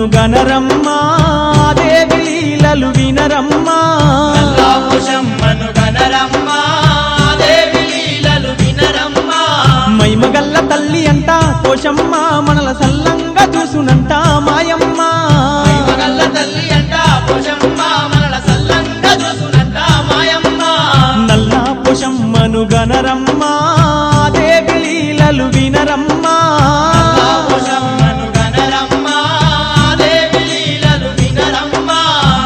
పోషమ్మను గనరమ్మా దేవి లీలలు వినరమ్మా నల్లా పోషమ్మను గనరమ్మా దేవి లీలలు వినరమ్మా మైమగల్ల తల్లి అంట పోషమ్మ మనల సల్లంగా చూసునంట మాయమ్మ మగల్ల తల్లి అంట పోషమ్మ మనల సల్లంగా చూసునంట మాయమ్మ నల్ల పోషమ్మను గనరమ్మా దేవి లీలలు వినరమ్మా నల్లా పోషమ్మను గనరమ్మా దేవి లీలలు వినరమ్మా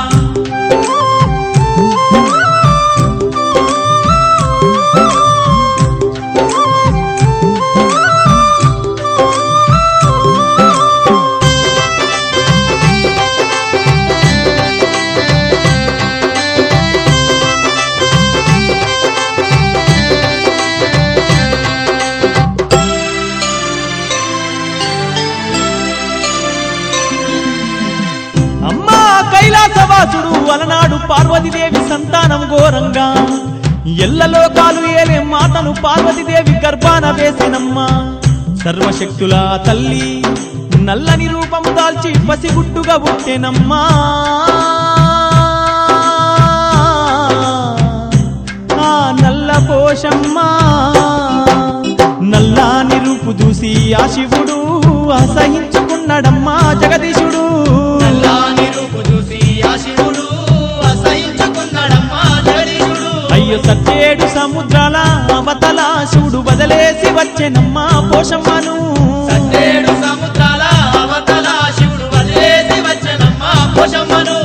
అమ్మా కైలాసవాసుడు అలనాడు పార్వతీదేవి సంతానం ఘోరంగా ఎల్లలోకాలు ఏలే మాతను పార్వతీదేవి గర్భాన వేసినమ్మా సర్వశక్తుల తల్లి నల్లని రూపం దాల్చి పసిగుట్టుగా పుట్టెనమ్మా ఆ నల్ల పోషమ్మా నల్లాని రూపు చూసి ఆ శివుడు అసహించుకున్నాడమ్మా జగదీశుడు నల్లాని రూపు చూసి ఆ శివుడు అసహించుకున్నాడమ్మా జగదీశుడు అయ్యో సత్యేడు సముద్రాల అవతల శివుడు వదిలేసి వచ్చెనమ్మా పోషమ్మను సన్నేడు సముద్రాల అవతల శివుడు వదిలేసి వచ్చనమ్మా పోషమ్మను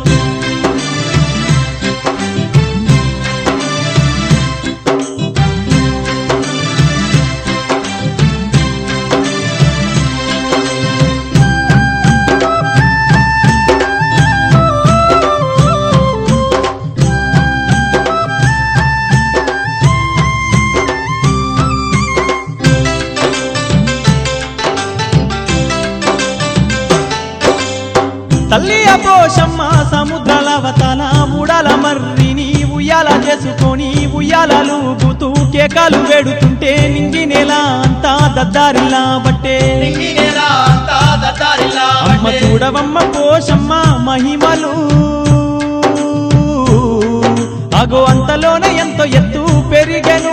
తల్లి ఆ పోషమ్మ సముద్రాల అవతల మూడాల మర్రిని ఉయ్యాల చేసుకొని ఉయ్యాలూగుతూ కేకాలు వేడుతుంటే నింగి నేల అంతా దద్దారిలా బట్టే నింగి నేల అంతా దద్దారిల్లా అమ్మ పట్టే. చూడవమ్మ పోషమ్మ మహిమలు అగో అంతలోనే ఎంతో ఎత్తు పెరిగెను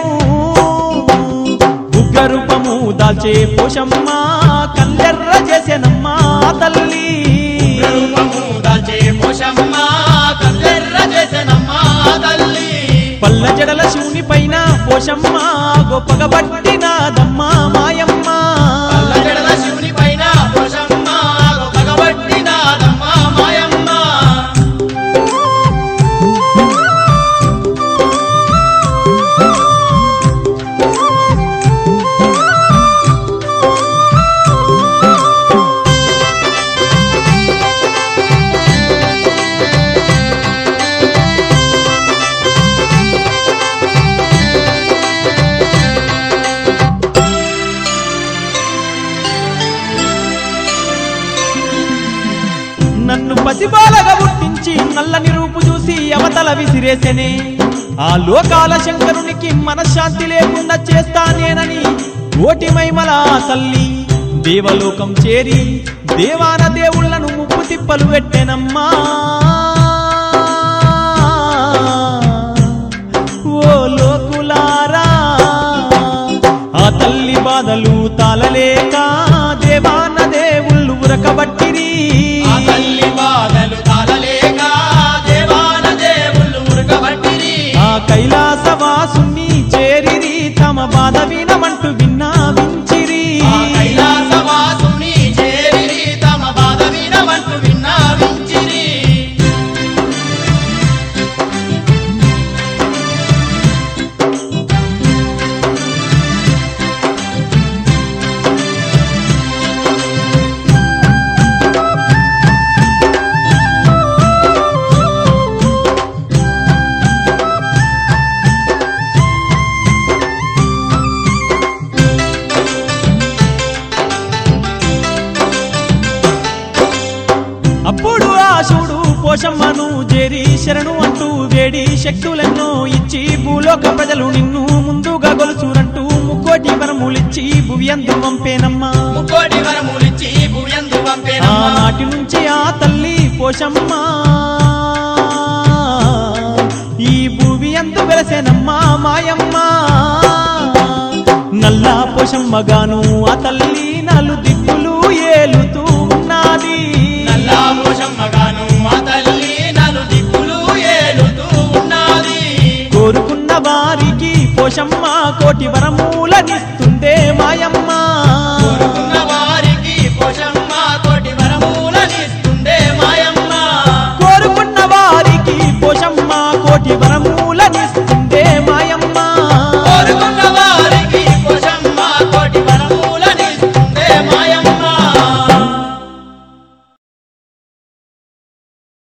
ఉగ్ర రూపము దాల్చే పోషమ్మ కల్లెర్ర చేసెనమ్మ ఆ తల్లి రూపము దాల్చే పోషమ్మ కల్లెర్ర చేసెనమ్మా తల్లి పల్ల జడల శివుని పైన పోషమ్మ గొప్పగ పట్టినాదమ్మ మాయమ్మ అల్లజడల శివుని పైన పోషమ్మ పగబట్టి నాదమ్మా మాయమ్మ నన్ను పసిబాలగా పుట్టించి నల్లని రూపు చూసి అవతల విసిరేసెనే ఆ లోకాల శంకరునికి మనశ్శాంతి లేకుండా చేస్తానేనని కోటి మైమల ఆ తల్లి దేవలోకం చేరి దేవాన దేవుళ్లను ముప్పు తిప్పలు పెట్టెనమ్మా ఓ లోకులారా ఆ తల్లి బాధలు తాళలేక దేవాన దేవుళ్ళు ఉరకబట్టిరి ఆ తల్లి బాధలు తాళలేక దేవాన దేవుళ్ళు ఉరకబట్టిరి ఆ కైలాసవాసుని చేరిరి తమ బాధ వినమంటూ విన్నావించిరి ఆ కైలాసవాసుని చేరిరి తమ బాధ వినవంటూ విన్నావించిరి అప్పుడు ఆ శివుడు పోషమ్మను చేరి శరణు అంటూ వేడి శక్తులెన్నో ఇచ్చి భూలోక ప్రజలు నిన్ను ముందుగా గొలుసురంటూ ముక్కోటి ముక్కోటి వరములిచ్చి భువియందు వంపేనమ్మా ముక్కోటి వరములిచ్చి భూయందు పంపేనమ్మా ఆనాటి నుంచి ఆ తల్లి పోషమ్మ ఈ భూమి అందు వెలసేనమ్మా మాయమ్మ నల్ల పోషమ్మగాను ఆ తల్లి నలు దిక్కులు ఏలుతూ ఉన్నది నల్లా పోషమ్మగాను ఆ తల్లి నలు దిక్కులు ఏలుతూ ఉన్నది కోరుకున్న వారికి పోషమ్మ కోటి వరమూలనిస్తుందే మాయమ్మ కోరుకున్న వారికి పోషమ్మ కోటి వరములనిస్తుందే మాయమ్మ కోరుకున్న వారికి పోషమ్మ కోటి వరము